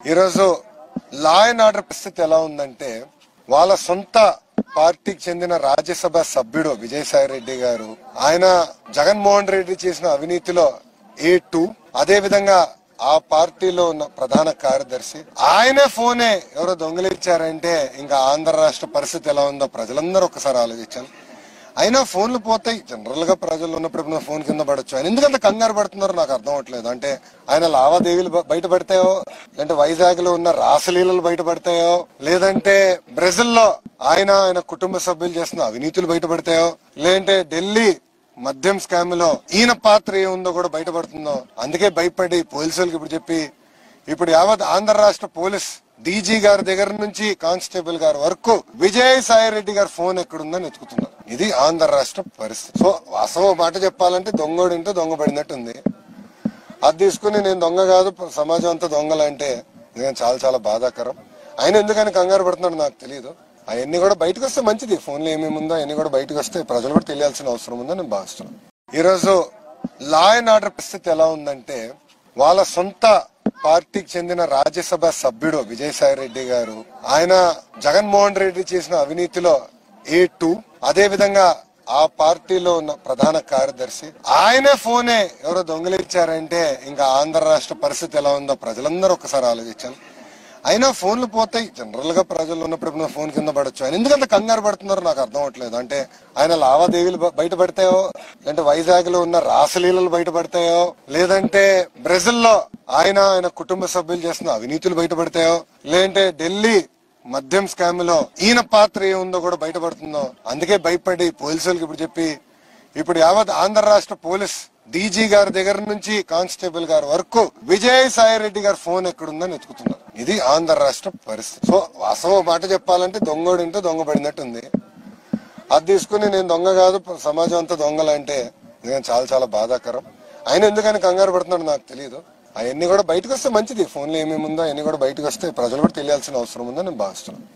ఈరోజు law and order పరిస్థితి ఎలా ఉందంటే వాళ్ళ సొంత పార్టీకి చెందిన రాజ్యసభ సభ్యుడు విజయసాయి రెడ్డి గారు ఆయన జగన్మోహన్ రెడ్డి చేసిన అవినీతిలో ఏ టూ అదే విధంగా ఆ పార్టీలో ఉన్న ప్రధాన కార్యదర్శి ఆయనే ఫోనే ఎవరో దొంగలిచ్చారంటే ఇంకా ఆంధ్ర రాష్ట్ర పరిస్థితి ఎలా ఉందో ప్రజలందరూ ఒకసారి ఆలోచించాలి అయినా ఫోన్లు పోతాయి జనరల్ గా ప్రజలు ఉన్నప్పుడు ఇప్పుడు ఫోన్ కింద పడచ్చు ఆయన ఎందుకంత కంగారు పడుతున్నారో నాకు అర్థం అవట్లేదు అంటే ఆయన లావాదేవీలు బ- బయటపడతాయో లేదంటే వైజాగ్ లో ఉన్న రాసలీలలు బయటపడతాయో లేదంటే బ్రెజిల్ లో ఆయన ఆయన కుటుంబ సభ్యులు చేస్తున్న అవినీతులు బయటపడతాయో లేదంటే ఢిల్లీ మద్యం స్కామ్ లో ఈయన పాత్ర ఏముందో కూడా బయటపడుతుందో అందుకే భయపడి పోలీసులకు ఇప్పుడు చెప్పి ఇప్పుడు యావత్ ఆంధ్ర రాష్ట్ర పోలీస్ డీజీ గారి దగ్గర నుంచి కానిస్టేబుల్ గారి వరకు విజయ్ సాయి రెడ్డి గారి ఫోన్ ఎక్కడుందని వెతుకుతున్నారు ఇది ఆంధ్ర రాష్ట్ర పరిస్థితి సో వాస్తవం మాట చెప్పాలంటే దొంగోడింటే దొంగ పడినట్టు ఉంది అది తీసుకుని నేను దొంగ కాదు సమాజం అంతా దొంగలంటే నిజంగా చాలా చాలా బాధాకరం ఆయన ఎందుకని కంగారు పడుతున్నాడు నాకు తెలియదు అవన్నీ కూడా బయటకు వస్తే మంచిది ఫోన్లో ఏమేమి ఉందో అవన్నీ కూడా బయటకు వస్తే ప్రజలు కూడా తెలియాల్సిన అవసరం ఉందని నేను భావిస్తున్నాను ఈరోజు లా అండ్ ఆర్డర్ పరిస్థితి ఎలా ఉందంటే వాళ్ళ సొంత పార్టీకి చెందిన రాజ్యసభ సభ్యుడు విజయసాయి రెడ్డి గారు ఆయన జగన్మోహన్ రెడ్డి చేసిన అవినీతిలో ఏ టూ అదే విధంగా ఆ పార్టీలో ఉన్న ప్రధాన కార్యదర్శి ఆయనే ఫోనే ఎవరో దొంగలిచ్చారంటే ఇంకా ఆంధ్ర రాష్ట్ర పరిస్థితి ఎలా ఉందో ప్రజలందరూ ఒకసారి ఆలోచించాలి అయినా ఫోన్లు పోతాయి జనరల్ గా ప్రజలు ఉన్నప్పుడు ఇప్పుడు ఫోన్ కింద పడచ్చు ఆయన ఎందుకంత కంగారు పడుతున్నారో నాకు అర్థం అవట్లేదు అంటే ఆయన లావాదేవీలు బ- బయటపడతాయో లేదంటే వైజాగ్ లో ఉన్న రాసలీలలు బయటపడతాయో లేదంటే బ్రెజిల్ లో ఆయన ఆయన కుటుంబ సభ్యులు చేస్తున్న అవినీతులు బయటపడతాయో లేదంటే ఢిల్లీ మద్యం స్కామ్ లో ఈయన పాత్ర ఏముందో కూడా బయటపడుతుందో అందుకే భయపడి పోలీసులకు ఇప్పుడు చెప్పి ఇప్పుడు యావత్ ఆంధ్ర రాష్ట్ర పోలీస్ డీజీ గారి దగ్గర నుంచి కానిస్టేబుల్ గారి వరకు విజయ్ సాయి రెడ్డి గారి ఫోన్ ఎక్కడుందని వెతుకుతున్నారు ఇది ఆంధ్ర రాష్ట్ర పరిస్థితి సో వాస్తవం మాట చెప్పాలంటే దొంగోడింటే దొంగ పడినట్టు ఉంది అది తీసుకుని నేను దొంగ కాదు సమాజం అంతా దొంగలంటే నిజంగా చాలా చాలా బాధాకరం ఆయన ఎందుకని కంగారు పడుతున్నాడు నాకు తెలియదు అవన్నీ కూడా బయటకు వస్తే మంచిది ఫోన్లో ఏమేమి ఉందో అవన్నీ కూడా బయటకు వస్తే ప్రజలు కూడా తెలియాల్సిన అవసరం ఉందని నేను భావిస్తున్నాను